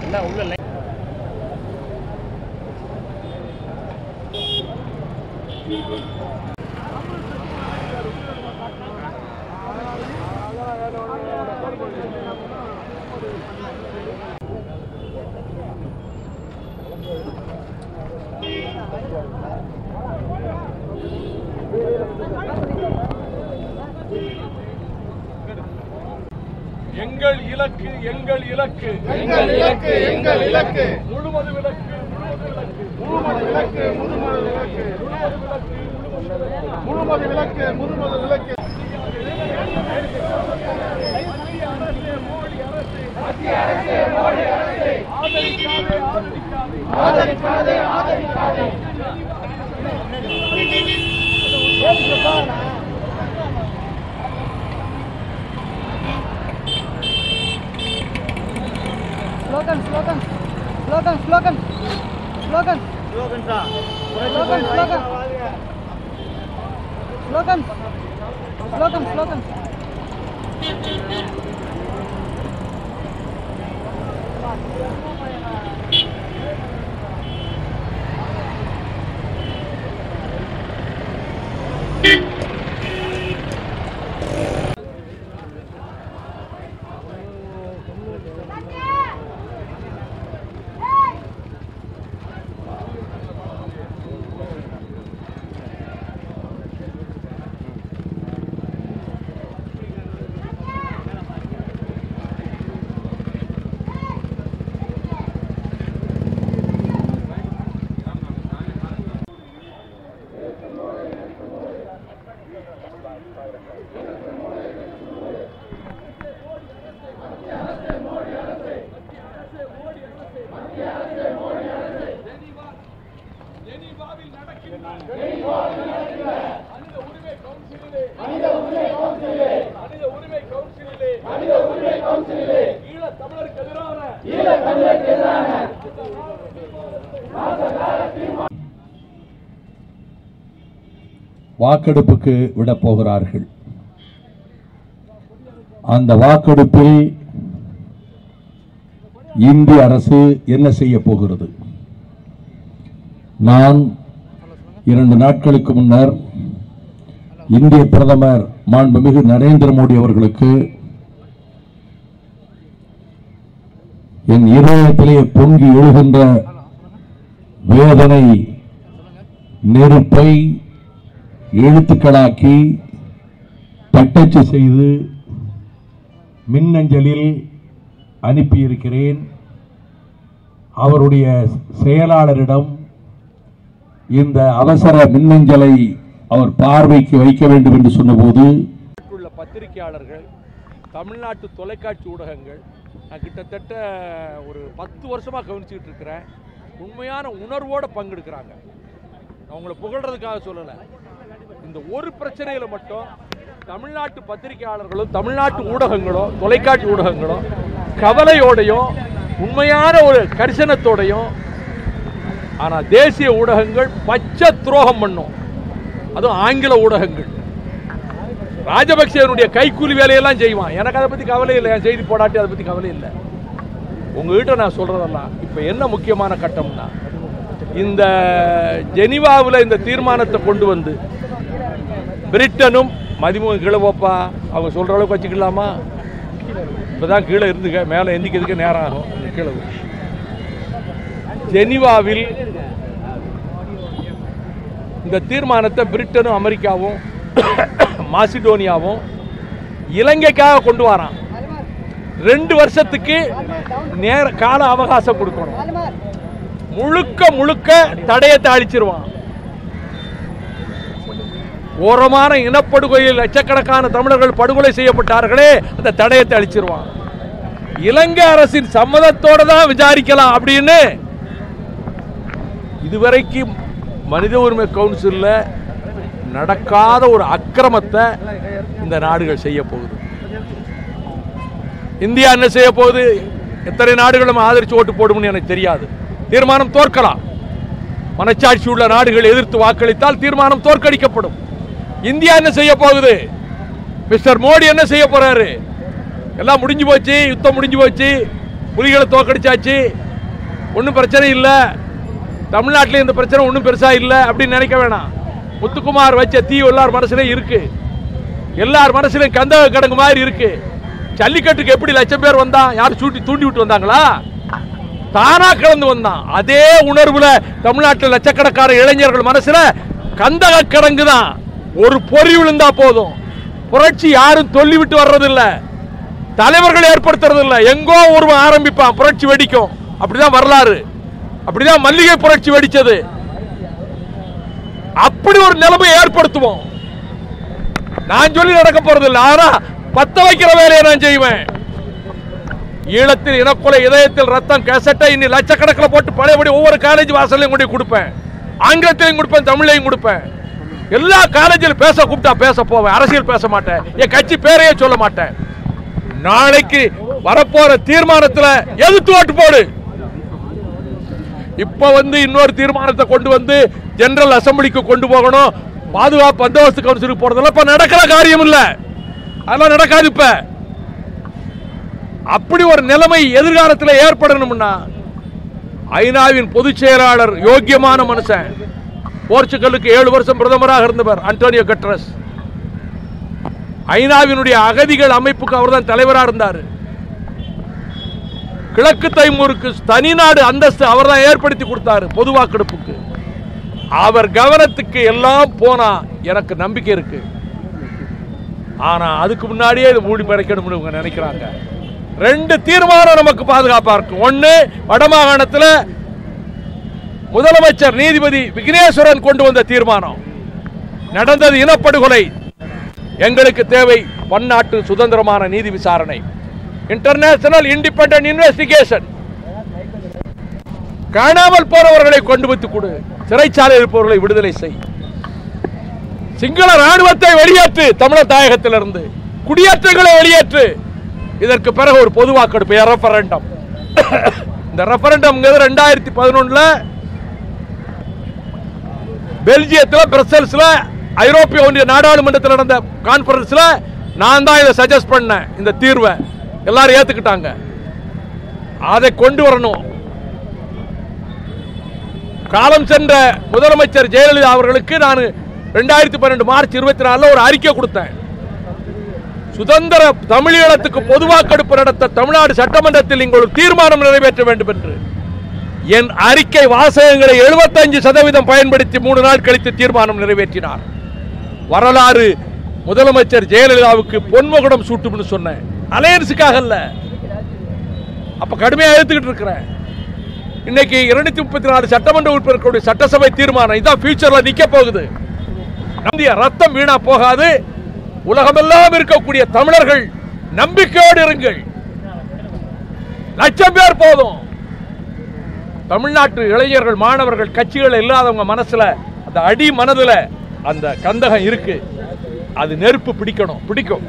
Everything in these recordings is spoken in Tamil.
என்ன உள்ள லை- எங்கள் இலக்கு எங்கள் இலக்கு எங்கள் இலக்கு எங்கள் இலக்கு முழுமது விலக்கு முழுமது விலக்கு முழுமது விலக்கு முதுமது விலக்கு முழுமது விலக்கு முதுமது விலக்கு ஆதரிக்காதே ஆதரிக்காதே slogan slogan slogan slogan slogan slogan slogan slogan slogan slogan ஜெனீவாவில் நடக்கின்ற மனித உரிமை கவுன்சிலிலே மனித உரிமை கவுன்சிலிலே மனித உரிமை கவுன்சிலிலே ஈழத் தமிழருக்கு எதிரான வாக்கெடுப்புக்கு விடப் போகிறார்கள் அந்த வாக்கெடுப்பில் இந்திய அரசு என்ன செய்ய போகிறது நான் இரண்டு நாட்களுக்கு முன்னர் இந்திய பிரதமர் மாண்புமிகு நரேந்திர மோடி அவர்களுக்கு என் இதயத்திலே பொங்கி எழுகின்ற வேதனை நெருப்பை எழுத்துக்களாக்கி தட்டச்சு செய்து மின்னஞ்சலில் அனுப்பியிருக்கிறேன் அவருடைய செயலாளரிடம் இந்த அவசர மின்னஞ்சலை அவர் பார்வைக்கு வைக்க வேண்டும் என்று சொன்னபோது உள்ள பத்திரிகையாளர்கள் தமிழ்நாட்டு தொலைக்காட்சி ஊடகங்கள் நான் கிட்டத்தட்ட ஒரு பத்து வருஷமாக கவனிச்சுக்கிட்டு இருக்கிறேன் உண்மையான உணர்வோடு பங்கெடுக்கிறாங்க நான் உங்களை புகழ்றதுக்காக சொல்லலை இந்த ஒரு பிரச்சனையில் மட்டும் தமிழ்நாட்டு பத்திரிகையாளர்களும் தமிழ்நாட்டு ஊடகங்களும் தொலைக்காட்சி ஊடகங்களும் கவலையோடையும் உண்மையான ஒரு கரிசனத்தோடையும் ஆனால் தேசிய ஊடகங்கள் பச்சை துரோகம் பண்ணும் அதுவும் ஆங்கில ஊடகங்கள் ராஜபக்சேவனுடைய கைக்கூலி வேலையெல்லாம் செய்வான் எனக்கு அதை பற்றி கவலை இல்லை என் செய்தி போடாட்டி அதை பற்றி கவலை இல்லை உங்ககிட்ட நான் சொல்கிறதெல்லாம் இப்போ என்ன முக்கியமான கட்டம்னா இந்த ஜெனிவாவில் இந்த தீர்மானத்தை கொண்டு வந்து பிரிட்டனும் மதிமுக கீழே போப்பா அவங்க சொல்கிற அளவுக்கு வச்சுக்கலாமா இப்போ தான் கீழே இருந்துக்க மேலே எந்திக்கிறதுக்கு நேரம் ஆகும் கொஞ்சம் கீழே போ. ஜெனிவாவில் இந்த தீர்மானத்தை பிரிட்டனும் அமெரிக்காவும் மாசிடோனியாவும் இலங்கைக்காக கொண்டு வரான் ரெண்டு வருஷத்துக்கு நேர கால அவகாசம் கொடுக்கணும் முழுக்க முழுக்க தடையத்தை அழிச்சிருவான் ஓரமான இனப்படுகொலையில் லட்சக்கணக்கான தமிழர்கள் படுகொலை செய்யப்பட்டார்களே அந்த தடயத்தை அழிச்சிருவான் இலங்கை அரசின் சம்மதத்தோட தான் விசாரிக்கலாம் அப்படின்னு இதுவரைக்கும் மனித உரிமை கவுன்சிலில் நடக்காத ஒரு அக்கிரமத்தை இந்த நாடுகள் செய்ய போகுது இந்தியா என்ன செய்ய போகுது எத்தனை நாடுகள் நம்ம ஆதரிச்சு ஓட்டு போடும்னு எனக்கு தெரியாது தீர்மானம் தோற்கலாம் மனச்சாட்சி உள்ள நாடுகள் எதிர்த்து வாக்களித்தால் தீர்மானம் தோற்கடிக்கப்படும் இந்தியா என்ன செய்ய போகுது மிஸ்டர் மோடி என்ன செய்ய போறாரு எல்லாம் முடிஞ்சு போச்சு யுத்தம் முடிஞ்சு போச்சு புலிகளை தோக்கடிச்சாச்சு ஒன்றும் பிரச்சனை இல்லை தமிழ்நாட்டில் இந்த பிரச்சனை ஒன்றும் பெருசா இல்லை அப்படின்னு நினைக்க வேணாம் முத்துக்குமார் வச்ச தீ எல்லார் மனசுலயும் இருக்கு எல்லார் மனசுலயும் கந்தக கிடங்கு மாதிரி இருக்கு ஜல்லிக்கட்டுக்கு எப்படி லட்சம் பேர் வந்தான் யார் சூட்டி தூண்டி விட்டு வந்தாங்களா தானா கலந்து வந்தான் அதே உணர்வுல தமிழ்நாட்டில் லட்சக்கணக்கான இளைஞர்கள் மனசுல கந்தக கிடங்கு தான் ஒரு பொறி விழுந்தா போதும் புரட்சி யாரும் சொல்லி விட்டு வர்றதில்ல தலைவர்கள் ஏற்படுத்துறது இல்ல எங்கோ ஒருவன் ஆரம்பிப்பான் புரட்சி வெடிக்கும் அப்படிதான் வரலாறு அப்படிதான் மல்லிகை புரட்சி வெடிச்சது அப்படி ஒரு நிலைமை ஏற்படுத்துவோம் நான் சொல்லி நடக்க போறதில்லை ஆனா பத்த வைக்கிற வேலையை நான் செய்வேன் ஈழத்தில் இனக்கொலை இதயத்தில் ரத்தம் கேசட்டை இன்னி லட்சக்கணக்கில் போட்டு பழையபடி ஒவ்வொரு காலேஜ் வாசல்லையும் கொண்டு போய் கொடுப்பேன் ஆங்கிலத்திலையும் கொடுப்பேன் தமிழ்லையும் கொடுப்பேன் எல்லா காலேஜில் பேச கூப்பிட்டா பேச போவேன் அரசியல் பேச மாட்டேன் என் கட்சி பேரையே சொல்ல மாட்டேன் நாளைக்கு வரப்போற தீர்மானத்துல எதிர்த்து ஓட்டு போடு இப்ப வந்து இன்னொரு தீர்மானத்தை கொண்டு வந்து ஜெனரல் அசம்பிளிக்கு கொண்டு போகணும் பாதுகாப்பு பந்தோபஸ்து கவுன்சிலுக்கு போறதெல்லாம் இப்ப நடக்கிற காரியம் இல்ல அதெல்லாம் நடக்காது இப்ப அப்படி ஒரு நிலைமை எதிர்காலத்தில் ஏற்படணும்னா ஐநாவின் பொதுச் செயலாளர் யோக்கியமான மனுஷன் போர்ச்சுகலுக்கு ஏழு வருஷம் பிரதமராக இருந்தவர் அன்டோனியோ கட்ரஸ் ஐநாவினுடைய அகதிகள் அமைப்புக்கு அவர்தான் தலைவராக இருந்தார் கிழக்கு தைமூருக்கு தனிநாடு அந்தஸ்து அவர்தான் ஏற்படுத்தி கொடுத்தாரு பொது வாக்கெடுப்புக்கு அவர் கவனத்துக்கு எல்லாம் போனா எனக்கு நம்பிக்கை இருக்கு ஆனா அதுக்கு முன்னாடியே இது மூடி மறைக்கணும்னு இவங்க நினைக்கிறாங்க ரெண்டு தீர்மானம் நமக்கு பாதுகாப்பா இருக்கும் ஒண்ணு வடமாகாணத்துல முதலமைச்சர் நீதிபதி விக்னேஸ்வரன் கொண்டு வந்த தீர்மானம் நடந்தது இனப்படுகொலை எங்களுக்கு தேவை பன்னாட்டு சுதந்திரமான நீதி விசாரணை இன்டர்நேஷனல் இண்டிபெண்டன்ட் இன்வெஸ்டிகேஷன் காணாமல் போனவர்களை கொண்டு வந்து கொடு சிறைச்சாலை இருப்பவர்களை விடுதலை செய் சிங்கள ராணுவத்தை வெளியேற்று தமிழர் தாயகத்திலிருந்து குடியேற்றங்களை வெளியேற்று இதற்கு பிறகு ஒரு பொது வாக்கெடுப்பு ரெஃபரண்டம் இந்த ரெஃபரண்டம் ரெண்டாயிரத்தி பதினொன்னுல பெல்ஜியத்தில் பிரசல்ஸ்ல ஐரோப்பிய ஒன்றிய நாடாளுமன்றத்தில் நடந்த கான்பரன்ஸ்ல நான் தான் இதை சஜஸ்ட் பண்ணேன் இந்த தீர்வை எல்லாரும் ஏத்துக்கிட்டாங்க அதை கொண்டு வரணும் காலம் சென்ற முதலமைச்சர் ஜெயலலிதா அவர்களுக்கு நான் ரெண்டாயிரத்தி பன்னெண்டு மார்ச் இருபத்தி நாலுல ஒரு அறிக்கை கொடுத்தேன் சுதந்திர தமிழீழத்துக்கு பொதுவாக்கெடுப்பு நடத்த தமிழ்நாடு சட்டமன்றத்தில் நீங்கள் ஒரு தீர்மானம் நிறைவேற்ற வேண்டும் என்று என் அறிக்கை வாசகங்களை 75% சதவீதம் பயன்படுத்தி மூணு நாள் கழித்து தீர்மானம் நிறைவேற்றினார் வரலாறு முதலமைச்சர் ஜெயலலிதாவுக்கு பொன்முகுடம் சூட்டும்னு சொன்னேன் அலையன்ஸுக்காக அல்ல அப்ப கடுமையா எடுத்துக்கிட்டு இருக்கிறேன் இன்னைக்கு இருநூத்தி முப்பத்தி நாலு சட்டமன்ற உறுப்பினர்களுடைய சட்டசபை தீர்மானம் இதான் ஃபியூச்சர்ல நிக்க போகுது நம்முடைய ரத்தம் வீணா போகாது உலகமெல்லாம் இருக்கக்கூடிய தமிழர்கள் நம்பிக்கையோடு இருங்கள் லட்சம் பேர் போதும் தமிழ்நாட்டு இளைஞர்கள் மாணவர்கள் கட்சிகள் இல்லாதவங்க மனசுல அந்த அடி மனதுல அந்த கந்தகம் இருக்கு அது நெருப்பு பிடிக்கணும் பிடிக்கும்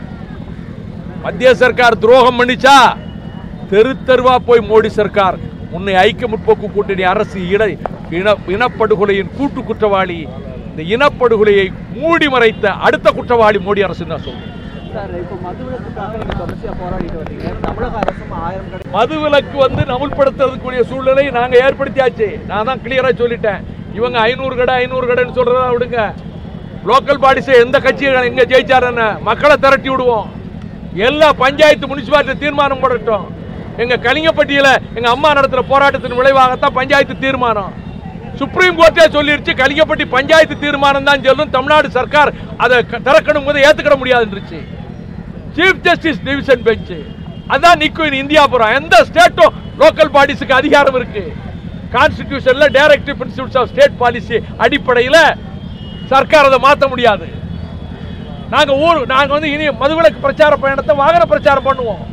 மத்திய சர்க்கார் துரோகம் பண்ணிச்சா தெரு தெருவா போய் மோடி சர்க்கார் உன்னை ஐக்கிய முற்போக்கு கூட்டணி அரசு இட இன இனப்படுகொலையின் கூட்டு குற்றவாளி இந்த இனப்படுகொலையை மூடி மறைத்த அடுத்த குற்றவாளி மோடி அரசு தான் சொல்றேன் சார் இப்போ மதுவிலக்குக்காக நீங்க தொடர்ச்சியா போராடிட்டு வந்தீங்க தமிழக அரசும் ஆயிரம் கடை மதுவிலக்கு வந்து நமுல்படுத்துறதுக்குரிய சூழ்நிலை நாங்க ஏற்படுத்தியாச்சு நான் தான் கிளியரா சொல்லிட்டேன் இவங்க ஐநூறு கடை ஐநூறு கடைன்னு சொல்றதா விடுங்க லோக்கல் பாடிஸ் எந்த கட்சி எங்க ஜெயிச்சாருன்னு மக்களை திரட்டி விடுவோம் எல்லா பஞ்சாயத்து முனிசிபாலிட்டி தீர்மானம் போடட்டும் எங்க கலிங்கப்பட்டியில எங்க அம்மா நடத்துற போராட்டத்தின் விளைவாகத்தான் பஞ்சாயத்து தீர்மானம் சுப்ரீம் கோர்ட்டே சொல்லிருச்சு கலிங்கப்பட்டி பஞ்சாயத்து தீர்மானம் தான் சொல்லும் தமிழ்நாடு சர்க்கார் அதை க- திறக்கணும் போது ஏத்துக்கிட முடியாதுன்றுச்சு சீஃப் ஜஸ்டிஸ் டிவிஷன் பெஞ்ச் அதான் நிக்கும் இனி இந்தியா புறம் எந்த ஸ்டேட்டும் லோக்கல் பாடிஸுக்கு அதிகாரம் இருக்கு கான்ஸ்டிடியூஷன்ல directive principles of state policy அடிப்படையில் சர்க்கார் அதை மாற்ற முடியாது நாங்க ஊர் நாங்க வந்து இனி மதுவிலக்கு பிரச்சார பயணத்தை வாகன பிரச்சாரம் பண்ணுவோம்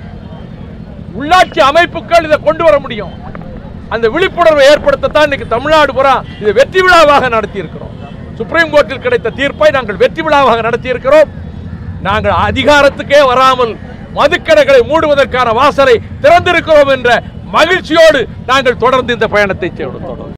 உள்ளாட்சி அமைப்புகள் இதை கொண்டு வர முடியும் அந்த விழிப்புணர்வை ஏற்படுத்தத்தான் இன்னைக்கு தமிழ்நாடு புறா இதை வெற்றி விழாவாக நடத்தி இருக்கிறோம் சுப்ரீம் கோர்ட்டில் கிடைத்த தீர்ப்பை நாங்கள் வெற்றி விழாவாக நடத்தி இருக்கிறோம் நாங்கள் அதிகாரத்துக்கே வராமல் மதுக்கடைகளை மூடுவதற்கான வாசலை திறந்திருக்கிறோம் என்ற மகிழ்ச்சியோடு நாங்கள் தொடர்ந்து இந்த பயணத்தை செய்வோம் தொடரும்